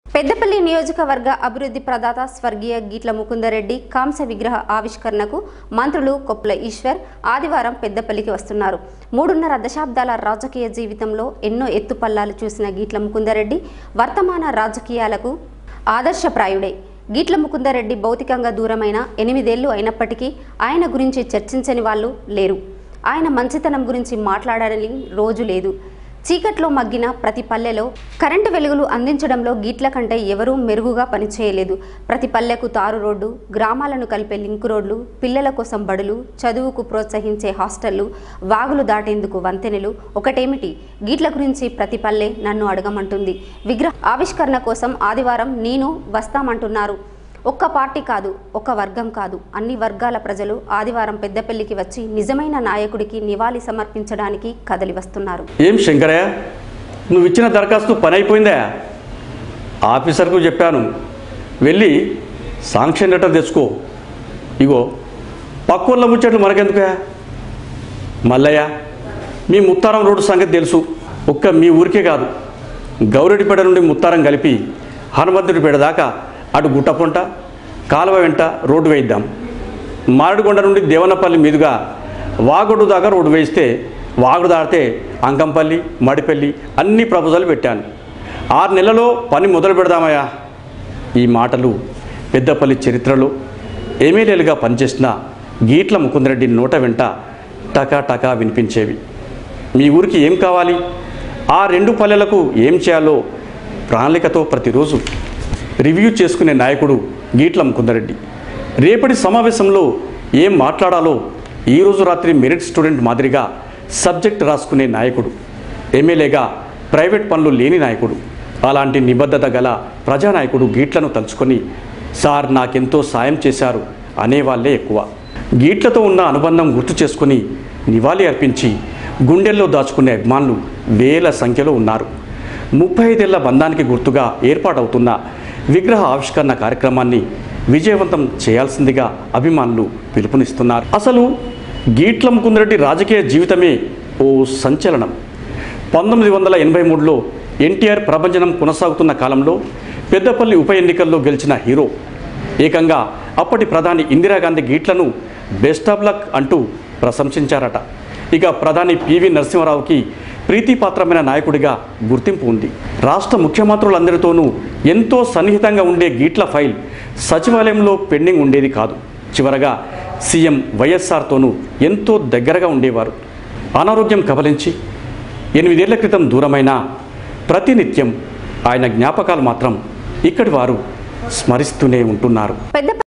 పెద్దపల్లి నియోజకవర్గ అభివృద్ధి ప్రదాత స్వర్గీయ గీట్ల ముకుందరెడ్డి కాంస్య విగ్రహ ఆవిష్కరణకు మంత్రులు కొప్పుల ఈశ్వర్ ఆదివారం పెద్దపల్లికి వస్తున్నారు మూడున్నర దశాబ్దాల రాజకీయ జీవితంలో ఎన్నో ఎత్తుపల్లాలు చూసిన గీట్ల ముకుందరెడ్డి వర్తమాన రాజకీయాలకు ఆదర్శప్రాయుడే గీట్ల ముకుందరెడ్డి భౌతికంగా దూరమైన ఎనిమిదేళ్లు అయినప్పటికీ ఆయన గురించి చర్చించని వాళ్ళు లేరు ఆయన మంచితనం గురించి మాట్లాడని రోజు లేదు చీకట్లో మగ్గిన ప్రతి పల్లెలో కరెంటు వెలుగులు అందించడంలో గీట్ల కంటే ఎవరూ మెరుగుగా పనిచేయలేదు ప్రతి పల్లెకు తారు రోడ్డు గ్రామాలను కలిపే లింకు రోడ్లు పిల్లల కోసం బడులు చదువుకు ప్రోత్సహించే హాస్టళ్లు వాగులు దాటేందుకు వంతెనలు ఒకటేమిటి గీట్ల గురించి ప్రతి పల్లె నన్ను అడగమంటుంది విగ్రహ ఆవిష్కరణ కోసం ఆదివారం నేను వస్తామంటున్నారు ఒక్క పార్టీ కాదు ఒక్క వర్గం కాదు అన్ని వర్గాల ప్రజలు ఆదివారం పెద్దపల్లికి వచ్చి నిజమైన నాయకుడికి నివాళి సమర్పించడానికి కదలి వస్తున్నారు ఏం శంకరయ్య నువ్వు ఇచ్చిన దరఖాస్తు పని అయిపోయిందా ఆఫీసర్కు చెప్పాను వెళ్ళి సాంక్షన్ లెటర్ తెచ్చుకో ఇగో పక్కూళ్ళ ముచ్చట్లు మనకెందుకే మల్లయ్య మీ ముత్తారం రోడ్డు సంగతి తెలుసు ఒక్క మీ ఊరికే కాదు గౌరెడ్డిపేట నుండి ముత్తారం కలిపి హనుమంతుడిపేట దాకా అటు గుట్టపొంట కాలువ వెంట రోడ్డు వేయిద్దాం మామిడికొండ నుండి దేవనపల్లి మీదుగా వాగుడు దాకా రోడ్డు వేయిస్తే వాగుడు దాటితే అంకంపల్లి మడిపల్లి అన్ని ప్రపోజల్ పెట్టాను ఆరు నెలల్లో పని మొదలు పెడదామయ్యా ఈ మాటలు పెద్దపల్లి చరిత్రలో ఎమ్మెల్యేలుగా పనిచేసిన గీట్ల ముకుందరెడ్డి నోట వెంట టకా టకా వినిపించేవి మీ ఊరికి ఏం కావాలి ఆ రెండు పల్లెలకు ఏం చేయాలో ప్రణాళికతో ప్రతిరోజు రివ్యూ చేసుకునే నాయకుడు గీట్ల ముకుందరెడ్డి రేపటి సమావేశంలో ఏం మాట్లాడాలో ఈరోజు రాత్రి మెరిట్ స్టూడెంట్ మాదిరిగా సబ్జెక్ట్ రాసుకునే నాయకుడు ఎమ్మెల్యేగా ప్రైవేట్ పనులు లేని నాయకుడు అలాంటి నిబద్ధత గల ప్రజానాయకుడు గీట్లను తలుచుకొని సార్ నాకెంతో సాయం చేశారు అనేవాళ్లే ఎక్కువ గీట్లతో ఉన్న అనుబంధం గుర్తు చేసుకుని నివాళి అర్పించి గుండెల్లో దాచుకునే అభిమానులు వేల సంఖ్యలో ఉన్నారు ముప్పై ఐదేళ్ల బంధానికి గుర్తుగా ఏర్పాటవుతున్న విగ్రహ ఆవిష్కరణ కార్యక్రమాన్ని విజయవంతం చేయాల్సిందిగా అభిమానులు పిలుపునిస్తున్నారు అసలు గీట్ల ముకుందరెడ్డి రాజకీయ జీవితమే ఓ సంచలనం పంతొమ్మిది వందల ఎనభై మూడులో ఎన్టీఆర్ ప్రభంజనం కొనసాగుతున్న కాలంలో పెద్దపల్లి ఉప ఎన్నికల్లో గెలిచిన హీరో ఏకంగా అప్పటి ప్రధాని ఇందిరాగాంధీ గీట్లను బెస్ట్ ఆఫ్ లక్ అంటూ ప్రశంసించారట ఇక ప్రధాని పివి నరసింహారావుకి ప్రీతిపాత్రమైన నాయకుడిగా గుర్తింపు ఉంది రాష్ట్ర ముఖ్యమంత్రులందరితోనూ ఎంతో సన్నిహితంగా ఉండే గీట్ల ఫైల్ సచివాలయంలో పెండింగ్ ఉండేది కాదు చివరగా సీఎం వైఎస్ఆర్తోనూ ఎంతో దగ్గరగా ఉండేవారు అనారోగ్యం కబలించి ఎనిమిదేళ్ల క్రితం దూరమైన ప్రతినిత్యం ఆయన జ్ఞాపకాలు మాత్రం ఇక్కడి వారు స్మరిస్తూనే ఉంటున్నారు పెద్ద